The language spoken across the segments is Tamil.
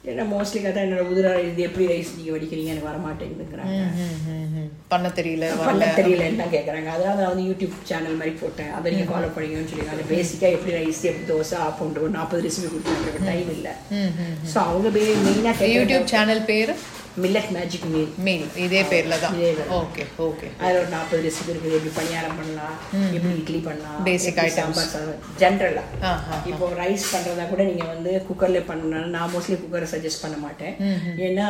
ஏன்னா மோஸ்ட்லி கேட்டால் என்னோட உதிரா இது எப்படி ரைஸ் நீங்கள் வடிக்கிறீங்க எனக்கு வர மாட்டேங்குதுங்கிறாங்க ம், ம், ம். பண்ண தெரியல பண்ண வரல தெரியலன்னு தான் கேட்குறாங்க அதனால நான் வந்து யூடியூப் சேனல் மாதிரி போட்டேன் அதை நீங்கள் ஃபாலோ பண்ணிங்கன்னு சொல்லி அது பேசிக்காக எப்படி ரைஸ் எப்படி தோசை ஆப்போன்ற ஒரு நாற்பது ரெசிபி கொடுத்தாங்க டைம் இல்லை ம், ம். ஸோ அவங்க மெயினாக யூடியூப் சேனல் பேரு மில்லட் மேஜிக் மீல் மீன் இதே பேர்ல தான் இதே தான். ஓகே ஓகே அதில் ஒரு நாற்பது ரெசிபி இருக்குது எப்படி பணியாரம் பண்ணலாம் எப்படி இட்லி பண்ணலாம் Basic எப்படி items. சாம்பார் சாதம் ஜென்ரலாக ஆஹா இப்போ ரைஸ் பண்ணுறதா கூட நீங்கள் வந்து குக்கரில் பண்ணணும் நான் மோஸ்ட்லி குக்கரை சஜஸ்ட் பண்ண மாட்டேன் ஏன்னா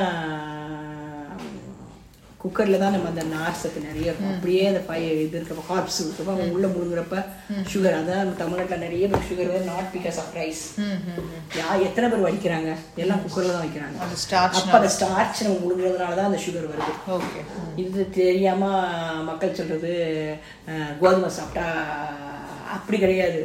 குக்கரில் தான் நம்ம அந்த நார் சத்து நிறைய இருக்கும் அப்படியே அந்த பை இது இருக்கப்ப கார்ப்ஸ் இருக்கப்போ அவங்க உள்ள முழுங்குறப்ப சுகர் அதான் நம்ம தமிழ்நாட்டில் நிறைய பேர் sugar not because of rice hmm, hmm. யா எத்தனை பேர் வைக்கிறாங்க எல்லாம் குக்கரில் தான் வைக்கிறாங்க அது ஸ்டார்ச் அப்போ அந்த ஸ்டார்ச் நம்ம முழுங்குறதுனால தான் அந்த சுகர் வருது ஓகே இது தெரியாம மக்கள் சொல்றது அஹ், கோதுமை சாப்பிட்டா அப்படி கிடையாது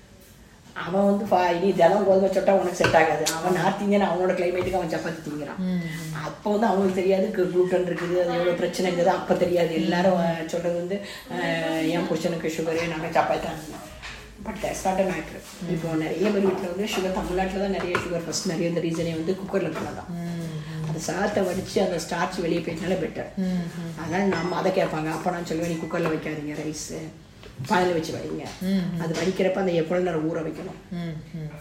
அவன் வந்து பா இனி தினம் கோதுமை சாப்பிட்டா உனக்கு செட் ஆகாது அவன் நார்த் இந்தியன் அவனோட கிளைமேட்டுக்கு அவன் சப்பாத்தி திங்கிறான் அப்போ வந்து அவங்களுக்கு தெரியாது குளூட்டன் இருக்குது அது எவ்வளோ பிரச்சனை இருக்குது அப்போ தெரியாது எல்லாரும் அஹ், சொல்றது வந்து அஹ், என் புருஷனுக்கு சுகரு நாங்கள் சப்பாத்தி தான் but that's not a matter இப்போ நிறைய பேர் வீட்டில் வந்து சுகர் தமிழ்நாட்டில் தான் நிறைய சுகர் ஃபர்ஸ்ட் நிறைய இந்த ரீசனே வந்து குக்கரில் தான் அந்த சாதத்தை வடித்து அந்த ஸ்டார்ச் வெளியே போயிட்டனால பெட்டர் அதனால நம்ம அதை கேட்பாங்க அப்போ நான் சொல்லுவேன் நீ குக்கரில் வைக்காதீங்க ரைஸு பானையில் வச்சு வைங்க அது வடிக்கிறப்ப அந்த எவ்வளோ நேரம் ஊற வைக்கணும் ம் ம்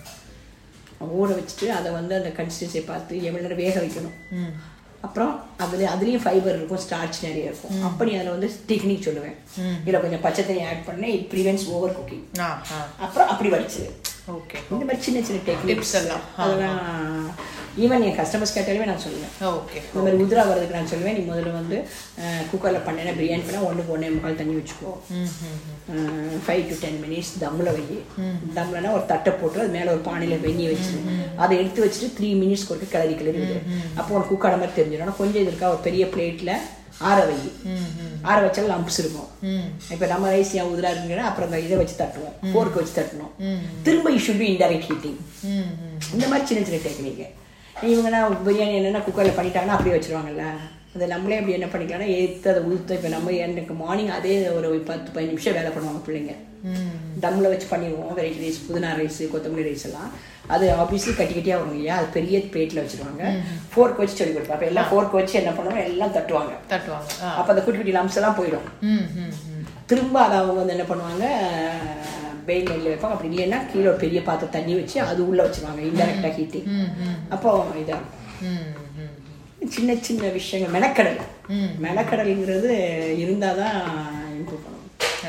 ஊற வச்சுட்டு அதை வந்து அந்த கன்சிஸ்டன்சியை பார்த்து எவ்வளோ நேரம் வேக வைக்கணும் ம் அப்புறம் அதுல அதுலேயும் ஃபைபர் இருக்கும் ஸ்டார்ச் நிறைய இருக்கும் அப்போ நீ அதில் வந்து டெக்னிக் சொல்லுவேன் இதில் கொஞ்சம் பச்சை தண்ணி ஆட் பண்ணேன் it prevents over cooking ah ah அப்புறம் அப்படி வடிச்சு ஓகே இந்த மாதிரி சின்ன சின்ன டெக்னிக்ஸ் எல்லாம். அதெல்லாம் ஈவன் என் கஸ்டமர்ஸ் கேட்டாலுமே நான் சொல்லுவேன் ஓகே இந்த மாதிரி உதிரா வர்றதுக்கு நான் சொல்லுவேன் நீ முதல்ல வந்து குக்கரில் பண்ணேன்னா பிரியாணி பண்ணால் ஒன்றுக்கு ஒன்றே முக்கால் தண்ணி வச்சுக்கோ ம் ம் ஃபைவ் டு டென் மினிட்ஸ் தம்மில் வை தம்லனா ஒரு தட்டை போட்டு அது மேலே ஒரு பானையில் வெந்நி வச்சிரு அதை எடுத்து வச்சுட்டு த்ரீ மினிட்ஸ் கொடுத்து கிளறி கிளறி விடு அப்போ உனக்கு குக்காட மாதிரி தெரிஞ்சிடும் ஆனா கொஞ்சம் இது இருக்கா ஒரு பெரிய பிளேட்டில் ஆற வை ம் ம் ஆற வச்சாலும் லம்ப்ஸ் இருக்கும் ம் இப்போ நம்ம ரைஸ் ஏன் உதிரா இருக்குங்கன்னா அப்புறம் அந்த இதை வச்சு தட்டுவோம் ஃபோர்க்கு வச்சு தட்டணும் திரும்ப you should be indirect heating ம் ம் இந்த மாதிரி சின்ன சின்ன டெக்னிக்கு இவங்கன்னா பிரியாணி என்னென்னா குக்கரில் பண்ணிட்டாங்கன்னா அப்படியே வச்சிருவாங்கல்ல அதை நம்மளே அப்படி என்ன பண்ணிக்கலாம்னா ஏற்று அதை ஊற்ற இப்போ நம்ம எனக்கு மார்னிங் அதே ஒரு பத்து பதினஞ்சு நிமிஷம் வேலை பண்ணுவாங்க பிள்ளைங்க ம் தம்மில் வச்சு பண்ணிடுவோம் வெரைட்டி ரைஸ் புதினா ரைஸ் கொத்தமல்லி ரைஸ் எல்லாம் அது ஆப்வியஸ்லி கட்டி கட்டியாக வரும் இல்லையா அது பெரிய பிளேட்டில் வச்சிருவாங்க ஃபோர்க் வச்சு சொல்லி கொடுப்போம் அப்போ எல்லாம் ஃபோர்க் வச்சு என்ன பண்ணுவோம் எல்லாம் தட்டுவாங்க தட்டுவாங்க ஆ அப்போ அந்த குட்டி குட்டி லம்ஸ் எல்லாம் போயிடும் ம் ம் ம் திரும்ப அதை அவங்க வந்து என்ன பண்ணுவாங்க பெயின் மெல்ல வைப்பாங்க அப்படி இல்லைன்னா கீழே ஒரு பெரிய பாத்திரம் தண்ணி வச்சு அது உள்ளே வச்சிருவாங்க இன்டெரக்டாக ஹீட்டிங் ம் ம் அப்போ இதாக ம் ம் சின்ன சின்ன விஷயங்கள் மெனக்கடல் ம். மெனக்கடல்ங்கிறது இருந்தால் தான்